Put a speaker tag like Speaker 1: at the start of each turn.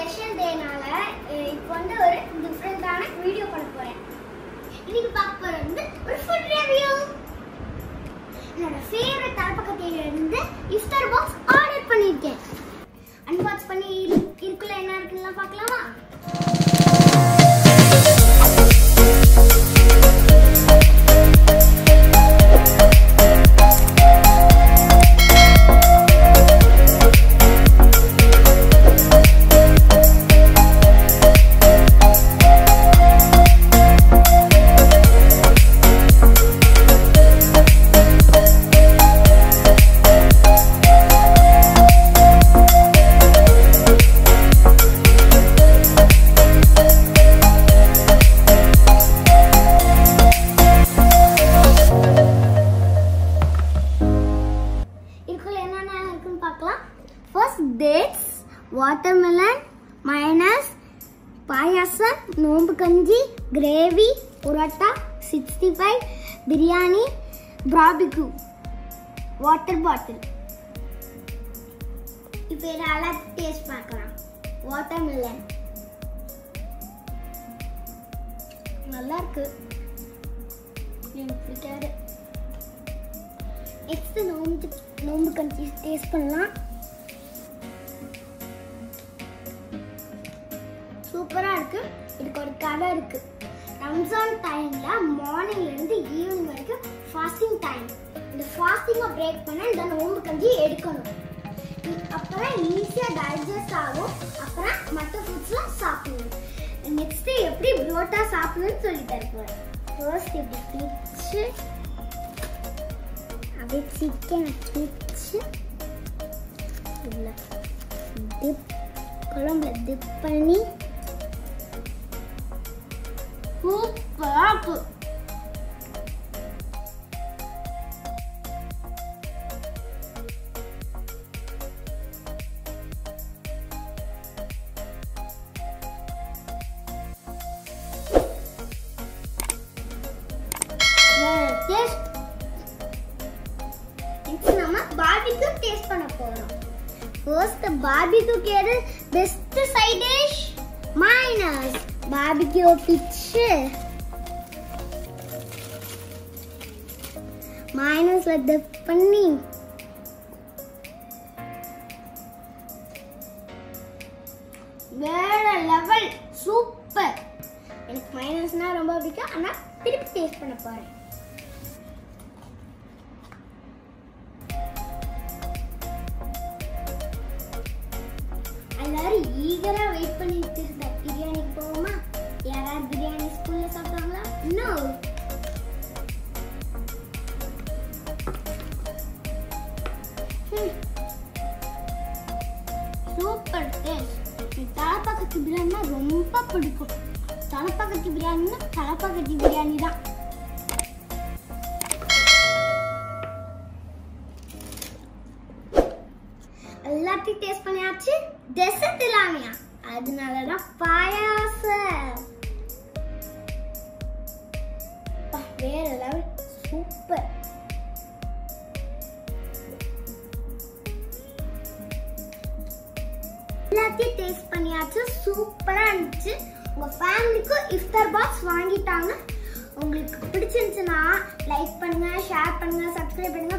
Speaker 1: special டேனால இப்போ வந்து ஒரு டிஃப்ரெண்டான வீடியோ பண்ண போறேன் இன்னைக்கு பார்க்க போறது வந்து ஒரு ஃபுட் ரிவ்யூ என்னோட ஃபேவரட் தலப்பக்கத்தில இருந்து இஃப்தார் பாக்ஸ் ஆர்டர் பண்ணியிருக்கேன் அன்பாக்ஸ் பண்ணி இரு- இதுக்குள்ள என்ன இருக்குன்னு பார்க்கலாமா இதுக்குள்ள என்னென்ன இருக்குன்னு பார்க்கலாம் ஃபர்ஸ்ட் டேட்ஸ் வாட்டர்மெலன் மயனஸ் பாயாசம் நோம்பு கஞ்சி gravy parotta sixty five biryani barbecue water bottle இப்போ இதெல்லாம் டேஸ்ட் பார்க்கலாம் வாட்டர்மெலன் நல்லா இருக்கு எனக்கு பிடிக்காது நெக்ஸ்ட் நோம்பு நோம்பு கஞ்சி டேஸ்ட் பண்ணலாம் சூப்பரா இருக்கு இதுக்கு ஒரு கதை இருக்கு ரம்ஜான் டைம்ல மார்னிங்ல இருந்து ஈவினிங் வரைக்கும் ஃபாஸ்டிங் டைம் இந்த ஃபாஸ்டிங்கை பிரேக் பண்ண இந்த நோம்பு கஞ்சி எடுக்கணும் இ- அப்புறம் ஈஸியா டைஜஸ்ட் ஆகும் அப்புறம் மற்ற ஃபுட்ஸ்லாம் சாப்பிடணும் நெக்ஸ்ட் எப்படி புரோட்டா சாப்பிடணும்னு சொல்லி தருப்பேன் ஃபர்ஸ்ட் இப்படி பிடிச்சு அப்படியே சிக்கன் வச்சு உள்ள டிப் குழம்புல டிப் பண்ணி சூப்பரா இருக்கு டேஸ்ட் நெக்ஸ்ட் நம்ம பார்பிக்யூ டேஸ்ட் பண்ண போறோம் ஃபர்ஸ்ட் பார்பிக்யூ கேரு best side dish mayonnaise barbecue பிச்சு மைனஸ்ல டிப் பண்ணி வேற லெவல் சூப்பர் எனக்கு மைனஸ்னா ரொம்ப பிடிக்கும் ஆனா திருப்பி டேஸ்ட் பண்ண போறேன் எல்லாரும் ஈகரா வெயிட் பண்ணிட்டு இருந்த பிரியாணிக்கு போவோமா யாராவது பிரியாணி ஸ்கூல்ல சாப்பிட்டாங்களா இன்னும் சூப்பர் டேஸ்ட் தலப்பாக்கத்து பிரியாணினா ரொம்ப பிடிக்கும் தலப்பாக்கத்து பிரியாணினா தலப்பாக்கத்து பிரியாணி தான் எல்லாத்தையும் டேஸ்ட் பண்ணியாச்சு டெசர்ட் இல்லாமையா அதனாலதான் பாயாசம் அப்பா, வேற லெவல் சூப்பர் எல்லாத்தையும் டேஸ்ட் பண்ணியாச்சு சூப்பரா இருந்துச்சு உங்க ஃபேமிலிக்கும் இஃப்தார் பாக்ஸ் வாங்கிட்டாங்க உங்களுக்கு பிடிச்சிருந்துச்சுன்னா லைக் பண்ணுங்க ஷேர் பண்ணுங்க சப்ஸ்கிரைப் பண்ணுங்க